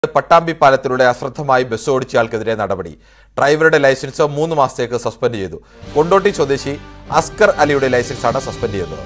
പട്ടാമ്പി പാലത്തിലൂടെ അശ്രദ്ധമായി ബസ് ഓടിച്ചയാൾക്കെതിരെ നടപടി ഡ്രൈവറുടെ ലൈസൻസ് മൂന്ന് മാസത്തേക്ക് സസ്പെൻഡ് ചെയ്തു കൊണ്ടോട്ടി സ്വദേശി അസ്കർ അലിയുടെ ലൈസൻസാണ് സസ്പെൻഡ് ചെയ്തത്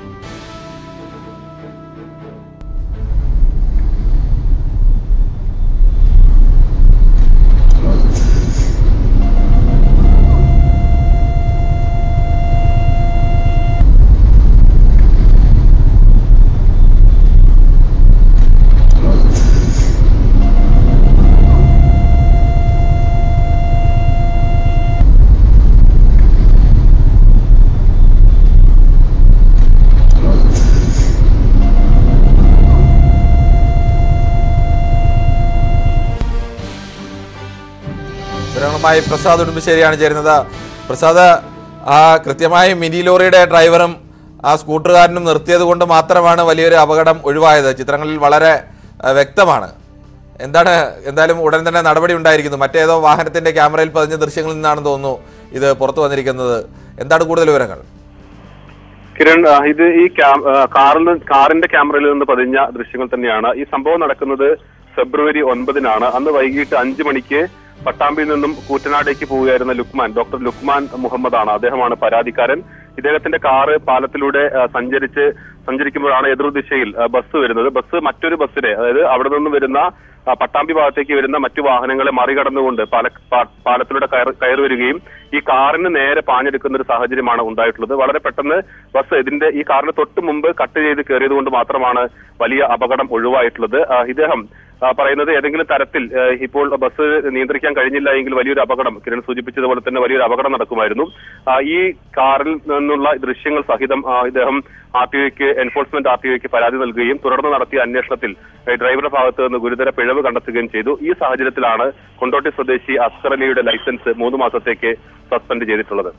വിവരങ്ങളുമായി പ്രസാദ് ഉടുമ്പശ്ശേരിയാണ് ചേരുന്നത് പ്രസാദ് ആ കൃത്യമായി മിനി ലോറിയുടെ ഡ്രൈവറും ആ സ്കൂട്ടറുകാരനും നിർത്തിയത് കൊണ്ട് മാത്രമാണ് വലിയൊരു അപകടം ഒഴിവായത് ചിത്രങ്ങളിൽ വളരെ ആ, വ്യക്തമാണ് എന്താണ് എന്തായാലും ഉടൻ തന്നെ നടപടി ഉണ്ടായിരിക്കുന്നു മറ്റേതോ വാഹനത്തിന്റെ ക്യാമറയിൽ പതിഞ്ഞ ദൃശ്യങ്ങളിൽ നിന്നാണെന്ന് തോന്നുന്നു ഇത് പുറത്തു വന്നിരിക്കുന്നത് എന്താണ് കൂടുതൽ വിവരങ്ങൾ കിരൺ ആ, ഇത് ഈ ക്യാ- ആ, കാറിൽ നിന്ന് കാറിന്റെ ക്യാമറയിൽ നിന്ന് പതിഞ്ഞ ദൃശ്യങ്ങൾ തന്നെയാണ് ഈ സംഭവം നടക്കുന്നത് ഫെബ്രുവരി ഒൻപതിനാണ് അന്ന് വൈകിട്ട് അഞ്ചു മണിക്ക് പട്ടാമ്പിയിൽ നിന്നും കൂറ്റനാടേക്ക് പോവുകയായിരുന്ന ലുക്മാൻ ഡോക്ടർ ലുക്മാൻ മുഹമ്മദ് ആണ് അദ്ദേഹമാണ് പരാതിക്കാരൻ ഇദ്ദേഹത്തിന്റെ കാറ് പാലത്തിലൂടെ ആ, സഞ്ചരിച്ച് സഞ്ചരിക്കുമ്പോഴാണ് എതിർദിശയിൽ ആ, ബസ് വരുന്നത് ബസ് മറ്റൊരു ബസ്സിനെ അതായത് അവിടെ നിന്ന് വരുന്ന ആ, പട്ടാമ്പി ഭാഗത്തേക്ക് വരുന്ന മറ്റു വാഹനങ്ങളെ മറികടന്നുകൊണ്ട് പാല പാ- പാലത്തിലൂടെ കയറി കയറി വരികയും ഈ കാറിന് നേരെ പാഞ്ഞെടുക്കുന്ന ഒരു സാഹചര്യമാണ് ഉണ്ടായിട്ടുള്ളത് വളരെ പെട്ടെന്ന് ബസ് ഇതിന്റെ ഈ കാറിന് തൊട്ട് മുമ്പ് കട്ട് ചെയ്ത് കയറിയത് കൊണ്ട് മാത്രമാണ് വലിയ അപകടം ഒഴിവായിട്ടുള്ളത് ആ, ഇദ്ദേഹം ആ, പറയുന്നത് ഏതെങ്കിലും തരത്തിൽ ആ, ഇപ്പോൾ ബസ് നിയന്ത്രിക്കാൻ കഴിഞ്ഞില്ല എങ്കിൽ വലിയൊരു അപകടം കിരൺ സൂചിപ്പിച്ചതുപോലെ തന്നെ വലിയൊരു അപകടം നടക്കുമായിരുന്നു ആ, ഈ കാറിൽ നിന്നുള്ള ദൃശ്യങ്ങൾ സഹിതം ആ, ഇദ്ദേഹം ആർ ടി ഒക്ക് എൻഫോഴ്സ്മെന്റ് ആർ ടി ഒക്ക് പരാതി നൽകുകയും തുടർന്ന് നടത്തിയ അന്വേഷണത്തിൽ ഏ, ഡ്രൈവറുടെ ഭാഗത്ത് നിന്ന് ഗുരുതര പിഴവ് കണ്ടെത്തുകയും ചെയ്തു ഈ സാഹചര്യത്തിലാണ് കൊണ്ടോട്ടി സ്വദേശി അസ്കർ അലിയുടെ ലൈസൻസ് മൂന്ന് മാസത്തേക്ക് സസ്പെൻഡ് ചെയ്തിട്ടുള്ളത്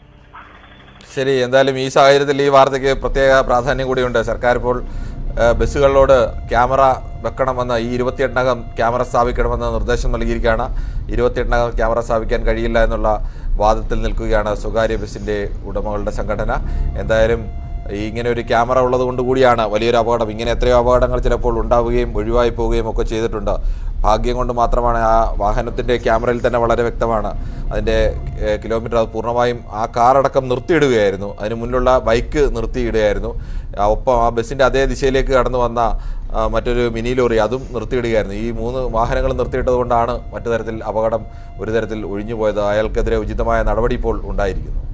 ശരി എന്തായാലും ഈ സാഹചര്യത്തിൽ ഈ വാർത്തയ്ക്ക് പ്രത്യേക പ്രാധാന്യം കൂടിയുണ്ട് സർക്കാർ ഇപ്പോൾ ആ, ബസ്സുകളിലോട് ക്യാമറ വെക്കണമെന്ന് ഈ ഇരുപത്തിയെട്ടിനകം ക്യാമറ സ്ഥാപിക്കണമെന്ന് നിർദ്ദേശം നൽകിയിരിക്കുകയാണ് ഇരുപത്തിയെട്ടിനകം ക്യാമറ സ്ഥാപിക്കാൻ കഴിയില്ല എന്നുള്ള വാദത്തിൽ നിൽക്കുകയാണ് സ്വകാര്യ ബസ്സിൻ്റെ ഉടമകളുടെ സംഘടന എന്തായാലും ഈ ഇങ്ങനെ ഒരു ക്യാമറ ഉള്ളത് കൊണ്ട് കൂടിയാണ് വലിയൊരു അപകടം ഇങ്ങനെ എത്രയോ അപകടങ്ങൾ ചിലപ്പോൾ ഉണ്ടാവുകയും ഒഴിവായി പോവുകയും ഒക്കെ ചെയ്തിട്ടുണ്ട് ഭാഗ്യം കൊണ്ട് മാത്രമാണ് ആ വാഹനത്തിൻ്റെ ക്യാമറയിൽ തന്നെ വളരെ വ്യക്തമാണ് അതിൻ്റെ ഏഹ്, കിലോമീറ്റർ അത് പൂർണ്ണമായും ആ കാറടക്കം നിർത്തിയിടുകയായിരുന്നു അതിന് മുന്നിലുള്ള ബൈക്ക് നിർത്തിയിടുകയായിരുന്നു ആ, ഒപ്പം ആ ബസ്സിൻ്റെ അതേ ദിശയിലേക്ക് കടന്നു വന്ന ആ, മറ്റൊരു മിനി ലോറി അതും നിർത്തിയിടുകയായിരുന്നു ഈ മൂന്ന് വാഹനങ്ങൾ നിർത്തിയിട്ടത് കൊണ്ടാണ് മറ്റു തരത്തിൽ അപകടം ഒരു തരത്തിൽ ഒഴിഞ്ഞു പോയത് അയാൾക്കെതിരെ ഉചിതമായ നടപടി ഇപ്പോൾ ഉണ്ടായിരിക്കുന്നു